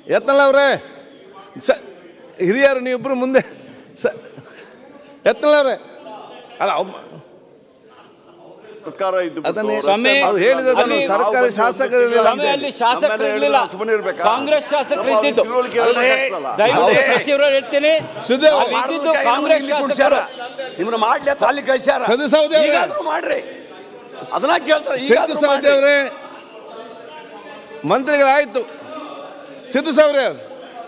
ಯತ್ನಲ್ಲ ಅವರೇ ಸ ಹಿರಿಯರು ನೀವಿಬ್ಬರು ಮುಂದೆ ಸ ಯತ್ನಲ್ಲ ಅವರೇ ಅಲ್ಲ ಅವ್ಮ- ಸರ್ಕಾರ ಇದ್ದು ಅದನ್ನೇ ಸ್ವಾಮಿ, ಅವ್ರು ಹೇಳಿದದನ್ನು ಅಲ್ಲಿ ಸರ್ಕಾರಿ ಶಾಸಕರಿರಲಿಲ್ಲ ಸ್ವಾಮಿ, ಅಲ್ಲಿ ಶಾಸಕರು ಇರ್ಲಿಲ್ಲ ಸುಮ್ಮನೆ ಇರ್ಬೇಕಾ? ಕಾಂಗ್ರೆಸ್ ಶಾಸಕರು ಇದ್ದಿದ್ದು ತಿಳುವಳಿಕೆ ಅಲ್ಲೇ, ಇರ್ಬೇಕಾಗ್ತದಲ್ಲ. ದಯವಿಟ್ಟು ಸಚಿವರು ಹೇಳ್ತೀನಿ ಸುದೇವ್ ಅಲ್ಲಿ ಇದ್ದಿದ್ದು ಕಾಂಗ್ರೆಸ್ ಶಾಸಕರು ನಿಮ್ಮನ್ನ ಮಾಡ್ಲಿ ಅಂತ ಅಲ್ಲಿ ಕಳ್ಸ್ಯಾರ ಸದಿ ಸೌದೆ ಅವ್ರೆ. ಈಗಾದ್ರೂ ಮಾಡ್ರಿ ಅದನ್ನ ಕೇಳ್ತಾರೆ ಸಿದ್ದು ಈಗಾದ್ರೂ ಸವದಿ ಮಾಡ್ರಿ. ಅವರೇ ಮಂತ್ರಿಗಳಾಯ್ತು ಸಿದ್ದು ಸವರಿ ಅವ್ರು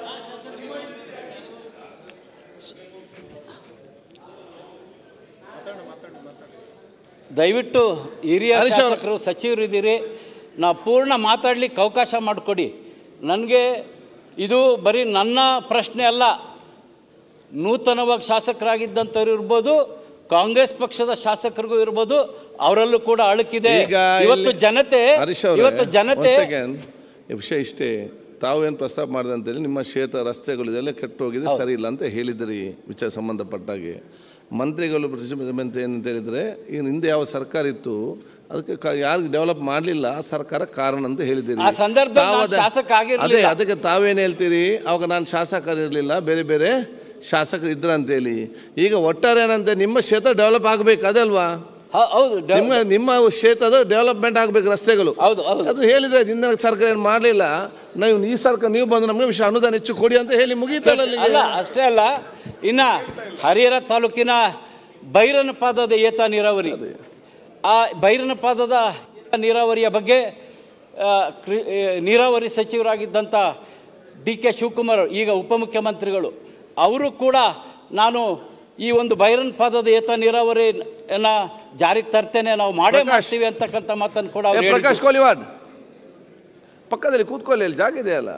ದಯವಿಟ್ಟು ಹಿರಿಯ ಹರೀಶ್ ಅವ್ರೆ. ಶಾಸಕರು ಸಚಿವರು ಇದ್ದೀರಿ ನಾ ಪೂರ್ಣ ಮಾತಾಡ್ಲಿಕ್ಕೆ ಅವಕಾಶ ಮಾಡಿಕೊಡಿ ನನಗೆ ಇದು ಬರೀ ನನ್ನ ಪ್ರಶ್ನೆ ಅಲ್ಲ ನೂತನವಾಗಿ ಶಾಸಕರಾಗಿದ್ದಂಥವ್ರು ಇರ್ಬೋದು ಕಾಂಗ್ರೆಸ್ ಪಕ್ಷದ ಶಾಸಕರಿಗೂ ಇರ್ಬೋದು ಅವರಲ್ಲೂ ಕೂಡ ಅಳುಕಿದೆ ಈಗ ಇವತ್ತು ಇಲ್ಲಿ- ಜನತೆ ಹರೀಶ್ ಅವ್ರೆ, ಇವತ್ತು ಜನತೆ ಒಂದ್ second. ಈ ವಿಷಯ ಇಷ್ಟೇ ತಾವೇನು ಪ್ರಸ್ತಾಪ ಮಾಡಿದೆ ಅಂತೇಳಿ ನಿಮ್ಮ ಕ್ಷೇತ್ರ ರಸ್ತೆಗಳು ಇದೆಲ್ಲ ಕೆಟ್ಟು ಹೋಗಿದೆ ಸರಿ ಇಲ್ಲ ಅಂತ ಹೇಳಿದಿರಿ ವಿಚಾರ ಸಂಬಂಧಪಟ್ಟಾಗೆ ಮಂತ್ರಿಗಳು ಪ್ರತಿಷ್ಠಿತ ಏನಂತ ಹೇಳಿದರೆ ಈಗ ಹಿಂದೆ ಯಾವ ಸರ್ಕಾರ ಇತ್ತು ಅದಕ್ಕೆ ಕ- ಯಾರಿಗೆ ಡೆವಲಪ್ ಮಾಡಲಿಲ್ಲ ಆ ಸರ್ಕಾರ ಕಾರಣ ಅಂತ ಹೇಳಿದ್ದೀರಿ ಆ ಸಂದರ್ಭದಲ್ಲಿ ತಾವು ನಾನು ಅದ- ಶಾಸಕ ಆಗಿರ್ಲಿಲ್ಲ. ಅದೇ ಅದಕ್ಕೆ ತಾವೇನು ಹೇಳ್ತೀರಿ ಅವಾಗ ನಾನು ಶಾಸಕರಿರಲಿಲ್ಲ ಬೇರೆ ಬೇರೆ ಶಾಸಕರು ಇದ್ರ ಅಂತೇಳಿ ಈಗ ಒಟ್ಟಾರೆ ಏನಂತೆ ನಿಮ್ಮ ಕ್ಷೇತ್ರ ಡೆವಲಪ್ ಆಗಬೇಕು ಅದಲ್ವಾ ಹ- ಹೌದು ಡ- ನಿಮ್ಮ ನಿಮ್ಮ ಕ್ಷೇತ್ರದ ಡೆವಲಪ್ಮೆಂಟ್ ಆಗಬೇಕು ರಸ್ತೆಗಳು ಹೌದು ಹೌದು ಅದು ಹೇಳಿದ್ರೆ ಹಿಂದಿನ ಸರ್ಕಾರ ಏನು ಮಾಡಲಿಲ್ಲ ನಾವು ಈ ಸರ್ಕಾರ ನೀವು ಬಂದು ನಮಗೆ ವಿಷಯ ಅನುದಾನ ಹೆಚ್ಚು ಕೊಡಿ ಅಂತ ಹೇಳಿ ಮುಗೀತಲ್ಲ ಅಲ್ಲಿಗೆ. ಅಲ್ಲ ಅಷ್ಟೇ ಅಲ್ಲ ಇನ್ನ ಹರಿಹರ ತಾಲೂಕಿನ ಬೈರನಪಾದದ ಏತ ನೀರಾವರಿ ಆ ಬೈರನಪಾದದ ಏತ ನೀರಾವರಿಯ ಬಗ್ಗೆ ಆ, ಕೃ- ಆ, ನೀರಾವರಿ ಸಚಿವರಾಗಿದ್ದಂಥ ಡಿ ಕೆ ಶಿವಕುಮಾರ್ ಈಗ ಉಪಮುಖ್ಯಮಂತ್ರಿಗಳು ಅವರು ಕೂಡ ನಾನು ಈ ಒಂದು ಬೈರನಪಾದದ ಏತ ನೀರಾವರಿಯನ್ನ ಜಾರಿಗೆ ತರ್ತೇನೆ ನಾವು ಮಾಡೇ ಪ್ರಕಾಶ್. ಮಾಡ್ತೀವಿ ಅಂತಕ್ಕಂಥ ಮಾತನ್ನು ಕೂಡ ಏ, ಅವ್ರು ಹೇಳಿದ್ರು. ಪ್ರಕಾಶ್ ಕೋಲಿವಾಡ್ ಪಕ್ಕದಲ್ಲಿ ಕೂತ್ಕೊಳ್ಳಿ ಅಲ್ಲಿ ಜಾಗ ಇದೆಯಲ್ಲ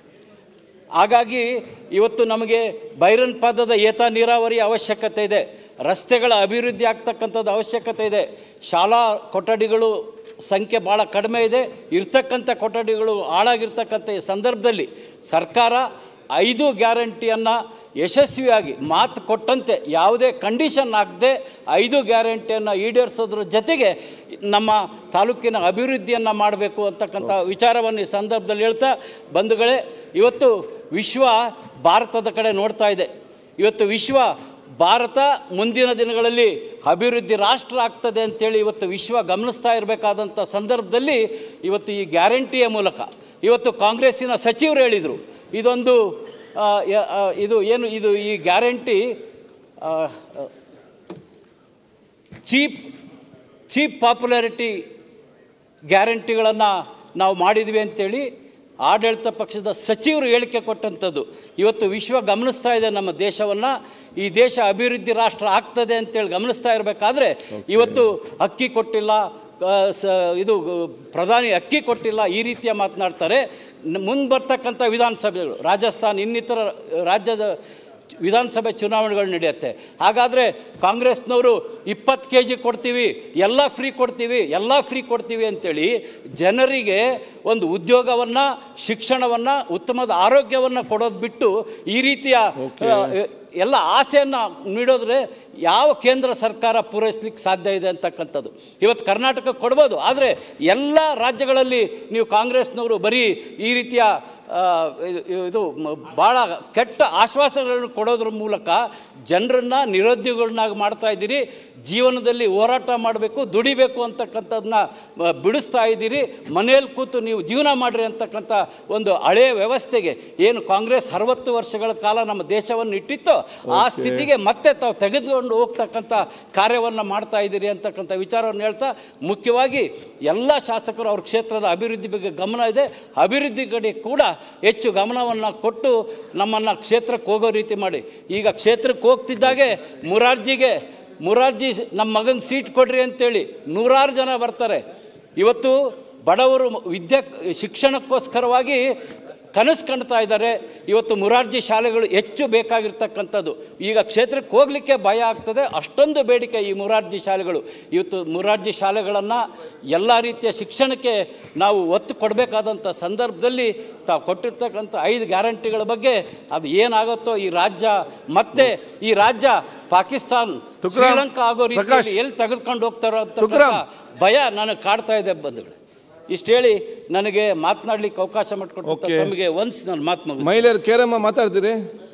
ಹಾಗಾಗಿ ಇವತ್ತು ನಮಗೆ ಬೈರನ್ ಪಾದದ ಏತ ನೀರಾವರಿ ಅವಶ್ಯಕತೆ ಇದೆ ರಸ್ತೆಗಳ ಅಭಿವೃದ್ಧಿ ಆಗ್ತಕ್ಕಂಥದ್ದು ಅವಶ್ಯಕತೆ ಇದೆ ಶಾಲಾ ಕೊಠಡಿಗಳು ಸಂಖ್ಯೆ ಭಾಳ ಕಡಿಮೆ ಇದೆ ಇರ್ತಕ್ಕಂಥ ಕೊಠಡಿಗಳು ಹಾಳಾಗಿರ್ತಕ್ಕಂಥ ಈ ಸಂದರ್ಭದಲ್ಲಿ ಸರ್ಕಾರ ಐದು ಗ್ಯಾರಂಟಿಯನ್ನು ಯಶಸ್ವಿಯಾಗಿ ಮಾತು ಕೊಟ್ಟಂತೆ ಯಾವುದೇ ಕಂಡೀಷನ್ ಆಗದೆ ಐದು ಗ್ಯಾರಂಟಿಯನ್ನು ಈಡೇರಿಸೋದ್ರ ಜೊತೆಗೆ ನಮ್ಮ ತಾಲೂಕಿನ ಅಭಿವೃದ್ಧಿಯನ್ನು ಮಾಡಬೇಕು ಅಂತಕ್ಕಂಥ ವಿಚಾರವನ್ನು ಈ ಸಂದರ್ಭದಲ್ಲಿ ಹೇಳ್ತಾ ಬಂಧುಗಳೇ ಇವತ್ತು ವಿಶ್ವ ಭಾರತದ ಕಡೆ ನೋಡ್ತಾ ಇದೆ ಇವತ್ತು ವಿಶ್ವ ಭಾರತ ಮುಂದಿನ ದಿನಗಳಲ್ಲಿ ಅಭಿವೃದ್ಧಿ ರಾಷ್ಟ್ರ ಆಗ್ತದೆ ಅಂತೇಳಿ ಇವತ್ತು ವಿಶ್ವ ಗಮನಿಸ್ತಾ ಇರಬೇಕಾದಂಥ ಸಂದರ್ಭದಲ್ಲಿ ಇವತ್ತು ಈ ಗ್ಯಾರಂಟಿಯ ಮೂಲಕ ಇವತ್ತು ಕಾಂಗ್ರೆಸ್ಸಿನ ಸಚಿವರು ಹೇಳಿದರು ಇದೊಂದು ಆ, ಯ- ಆ, ಇದು ಏನು ಇದು ಈ ಗ್ಯಾರಂಟಿ ಚೀಪ್ ಚೀಪ್ ಪಾಪ್ಯುಲಾರಿಟಿ ಗ್ಯಾರಂಟಿಗಳನ್ನು ನಾವು ಮಾಡಿದ್ವಿ ಅಂತೇಳಿ ಆಡಳಿತ ಪಕ್ಷದ ಸಚಿವರು ಹೇಳಿಕೆ ಕೊಟ್ಟಂಥದ್ದು ಇವತ್ತು ವಿಶ್ವ ಗಮನಿಸ್ತಾ ಇದೆ ನಮ್ಮ ದೇಶವನ್ನು ಈ ದೇಶ ಅಭಿವೃದ್ಧಿ ರಾಷ್ಟ್ರ ಆಗ್ತದೆ ಅಂತೇಳಿ ಗಮನಿಸ್ತಾ ಇರಬೇಕಾದ್ರೆ ಇವತ್ತು ಅಕ್ಕಿ ಕೊಟ್ಟಿಲ್ಲ ಆ, ಸ ಇದು ಪ್ರಧಾನಿ ಅಕ್ಕಿ ಕೊಟ್ಟಿಲ್ಲ ಈ ರೀತಿಯ ಮಾತನಾಡ್ತಾರೆ ಮುಂದೆ ಬರ್ತಕ್ಕಂಥ ವಿಧಾನಸಭೆಗಳು ರಾಜಸ್ಥಾನ್ ಇನ್ನಿತರ ರಾಜ್ಯದ ವಿಧಾನಸಭೆ ಚುನಾವಣೆಗಳು ನಡೆಯುತ್ತೆ ಹಾಗಾದರೆ ಕಾಂಗ್ರೆಸ್ನವರು ಇಪ್ಪತ್ತು ಕೆ ಜಿ ಕೊಡ್ತೀವಿ ಎಲ್ಲ ಫ್ರೀ ಕೊಡ್ತೀವಿ ಎಲ್ಲ ಫ್ರೀ ಕೊಡ್ತೀವಿ ಅಂತೇಳಿ ಜನರಿಗೆ ಒಂದು ಉದ್ಯೋಗವನ್ನು ಶಿಕ್ಷಣವನ್ನು ಉತ್ತಮದ ಆರೋಗ್ಯವನ್ನು ಕೊಡೋದು ಬಿಟ್ಟು ಈ ರೀತಿಯ ಆ, ಎಲ್ಲ ಆಸೆಯನ್ನು ನೀಡೋದ್ರೆ ಯಾವ ಕೇಂದ್ರ ಸರ್ಕಾರ ಪೂರೈಸ್ಲಿಕ್ಕೆ ಸಾಧ್ಯ ಇದೆ ಅಂತಕ್ಕಂಥದ್ದು ಇವತ್ತು ಕರ್ನಾಟಕ ಕೊಡ್ಬೋದು ಆದರೆ ಎಲ್ಲ ರಾಜ್ಯಗಳಲ್ಲಿ ನೀವು ಕಾಂಗ್ರೆಸ್ನವರು ಬರೀ ಈ ರೀತಿಯ ಆ, ಇದು- ಇದು ಮ- ಭಾಳ ಕೆಟ್ಟ ಆಶ್ವಾಸಗಳನ್ನು ಕೊಡೋದ್ರ ಮೂಲಕ ಜನರನ್ನು ನಿರುದ್ಯೋಗಗಳನ್ನಾಗಿ ಮಾಡ್ತಾ ಇದ್ದೀರಿ ಜೀವನದಲ್ಲಿ ಹೋರಾಟ ಮಾಡಬೇಕು ದುಡಿಬೇಕು ಅಂತಕ್ಕಂಥದ್ದನ್ನ ಮ- ಬಿಡಿಸ್ತಾ ಇದ್ದೀರಿ ಮನೆಯಲ್ಲಿ ಕೂತು ನೀವು ಜೀವನ ಮಾಡಿರಿ ಅಂತಕ್ಕಂಥ ಒಂದು ಹಳೆಯ ವ್ಯವಸ್ಥೆಗೆ ಏನು ಕಾಂಗ್ರೆಸ್ ಅರವತ್ತು ವರ್ಷಗಳ ಕಾಲ ನಮ್ಮ ದೇಶವನ್ನು ಇಟ್ಟಿತ್ತೋ ಆ ಸ್ಥಿತಿಗೆ ಮತ್ತೆ ತಾವು ತೆಗೆದುಕೊಂಡು ಹೋಗ್ತಕ್ಕಂಥ ಕಾರ್ಯವನ್ನು ಮಾಡ್ತಾ ಇದ್ದೀರಿ ಅಂತಕ್ಕಂಥ ವಿಚಾರವನ್ನು ಹೇಳ್ತಾ ಮುಖ್ಯವಾಗಿ ಎಲ್ಲ ಶಾಸಕರು ಅವ್ರ ಕ್ಷೇತ್ರದ ಅಭಿವೃದ್ಧಿ ಬಗ್ಗೆ ಗಮನ ಇದೆ ಅಭಿವೃದ್ಧಿ ಕಡೆ ಕೂಡ ಹೆಚ್ಚು ಗಮನವನ್ನು ಕೊಟ್ಟು ನಮ್ಮನ್ನು ಕ್ಷೇತ್ರಕ್ಕೆ ಹೋಗೋ ರೀತಿ ಮಾಡಿ ಈಗ ಕ್ಷೇತ್ರಕ್ಕೆ ಹೋಗ್ತಿದ್ದಾಗೆ ಮುರಾರ್ಜಿಗೆ ಮುರಾರ್ಜಿ ನಮ್ಮ ಮಗಂಗೆ ಸೀಟ್ ಕೊಡ್ರಿ ಅಂತೇಳಿ ನೂರಾರು ಜನ ಬರ್ತಾರೆ ಇವತ್ತು ಬಡವರು ವಿದ್ಯೆ ಶಿಕ್ಷಣಕ್ಕೋಸ್ಕರವಾಗಿ ಕನಸು ಕಾಣ್ತಾ ಇದ್ದಾರೆ ಇವತ್ತು ಮುರಾರ್ಜಿ ಶಾಲೆಗಳು ಹೆಚ್ಚು ಬೇಕಾಗಿರ್ತಕ್ಕಂಥದ್ದು ಈಗ ಕ್ಷೇತ್ರಕ್ಕೆ ಹೋಗಲಿಕ್ಕೆ ಭಯ ಆಗ್ತದೆ ಅಷ್ಟೊಂದು ಬೇಡಿಕೆ ಈ ಮುರಾರ್ಜಿ ಶಾಲೆಗಳು ಇವತ್ತು ಮುರಾರ್ಜಿ ಶಾಲೆಗಳನ್ನು ಎಲ್ಲ ರೀತಿಯ ಶಿಕ್ಷಣಕ್ಕೆ ನಾವು ಒತ್ತು ಕೊಡಬೇಕಾದಂಥ ಸಂದರ್ಭದಲ್ಲಿ ತಾವು ಕೊಟ್ಟಿರ್ತಕ್ಕಂಥ ಐದು ಗ್ಯಾರಂಟಿಗಳ ಬಗ್ಗೆ ಅದು ಏನಾಗುತ್ತೋ ಈ ರಾಜ್ಯ ಮತ್ತೆ ಈ ರಾಜ್ಯ ಪಾಕಿಸ್ತಾನ್ ಶ್ರೀಲಂಕಾ ಆಗೋ ಪ್ರಕಾಶ್. ರೀತಿಯಲ್ಲಿ ಎಲ್ಲಿ ತೆಗೆದುಕೊಂಡು ಹೋಗ್ತಾರೋ ಅಂತ ತುಕ್ರಾಮ್. ಭಯ ನನಗೆ ಕಾಡ್ತಾ ಇದೆ ಬಂಧುಗಳು ಇಷ್ಟು ಹೇಳಿ ನನಗೆ ಮಾತನಾಡ್ಲಿಕ್ಕೆ ಅವಕಾಶ ಮಾಡಿಕೊಟ್ಟು Okay. ತಮಗೆ ಒನ್ಸ್ ನಾನು ಮಾತು ಮುಗಿಸ್ತೀನಿ. ಮಹಿಳೆಯರು ಕೇರಮ್ಮ ಮಾತಾಡ್ತೀರಿ